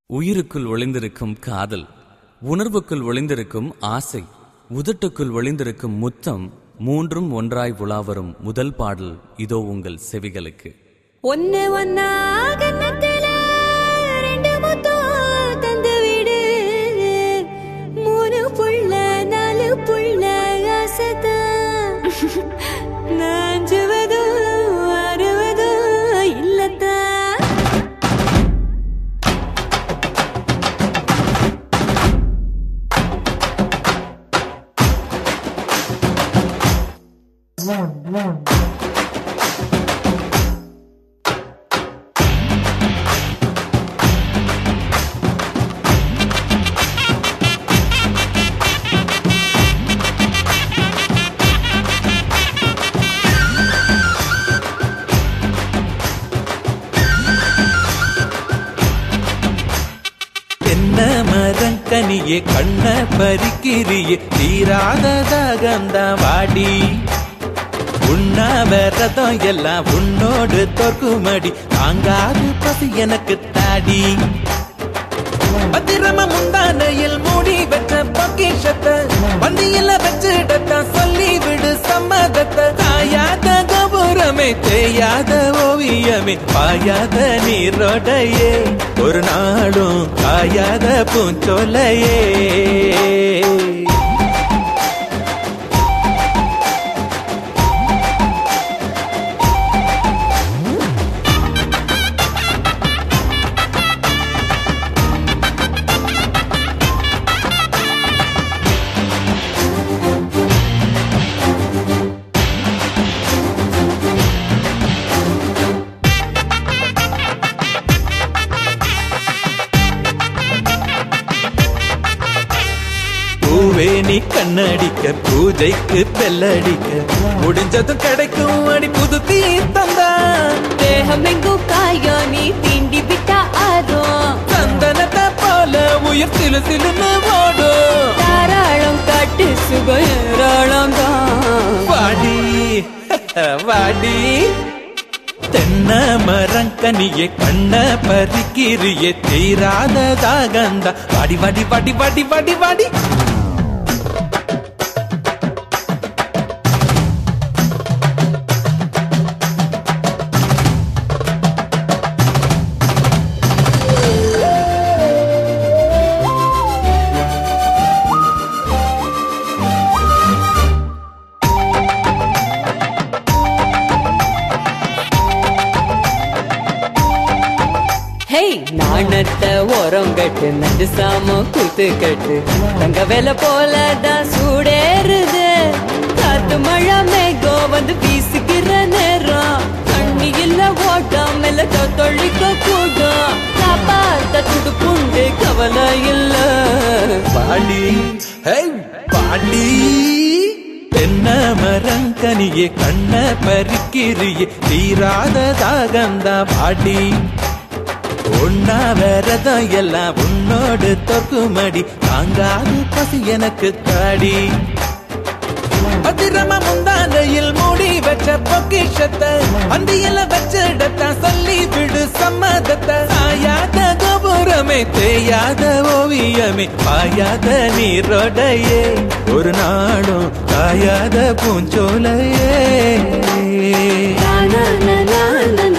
உயிருக்குள் ஒளிந்திருக்கும் காதல் உணர்வுக்குள் ஒளிந்திருக்கும் ஆசை உதட்டுக்குள் ஒளிந்திருக்கும் முத்தம் மூன்றும் ஒன்றாய் உலாவரும் முதல் பாடல் இதோ உங்கள் செவிகளுக்கு ஒன்னு ஒன்னா கன்னத்துல ரெண்டு முத்தம் தந்து விடு மூணு புள்ள நாலு புள்ள ஆசைதான் நாஞ்சுவதும் அறுவதும் இல்லத்தான் என்ன மரங்கனியே கண்ண பறிக்கிறியே தீராததாகந்த வாடி உண்ணா விரதம் எல்லாம் உன்னோடு தோற்குமடி தாங்காது பசி எனக்கு தாடி பத்திரம முந்தானையில் மூடி வச்ச பொக்கிஷத்தை வந்தியில வச்சிடத்தான் சொல்லி விடு சம்மதத்தை தாயாத கபுரமே தேயாத ஓவியமே பாயாத நீரோடையே ஒரு நாளும் காயாத பூஞ்சோலையே பூவே நீ கண்ணடிக்க பூஜைக்கு பெல்லடிக்க முடிஞ்சதும் கிடைக்கும் அடி புது தீ தந்தா தேகம் எங்கும் காயோ நீ தீண்டி விட்டா ஆறும் சந்தனத்தை போல உயிர் சிலு சிலுன்னு ஓடும் தாராளம் காட்டு சுகம் ஏராளம் தான் வாடி வாடி தென்ன மரங்கனியே கண்ண பறிக்கிறியே தீராததாகந்தா வாடி வாடி வாடி வாடி வாடி வாடி ஹேய் நாணத்தை ஓரம் கட்டு நண்டு சாம கூத்து கட்டு தங்க வேலை போலதான் சூடேறுது காத்து மழை மேகம் வந்து வீசுகிற நேரம் தண்ணி இல்ல ஓட்டம் மெல்ல தொழிக்க கூடும் காப்பாத்த துடுப்புண்டு கவலை இல்ல பாடி ஹே பாடி தென்ன மரங்கனியே கண்ண பறிக்கிறியே தீராததாகந்தா பாடி ஒன்னா வேறதான் எல்லாம் உன்னோடு தொக்குமடி தாங்காது பசி எனக்கு காடி பத்திரமா முந்தானையில் மூடி வச்ச பொக்கிஷத்தை அந்தியில வச்சிடத்தான் சொல்லி விடு சம்மதத்தை சாயாத கோபுரமே தேயாத ஓவியமே பாயாத நீரோடையே ஒரு நாளும் காயாத பூஞ்சோலையே na na na na na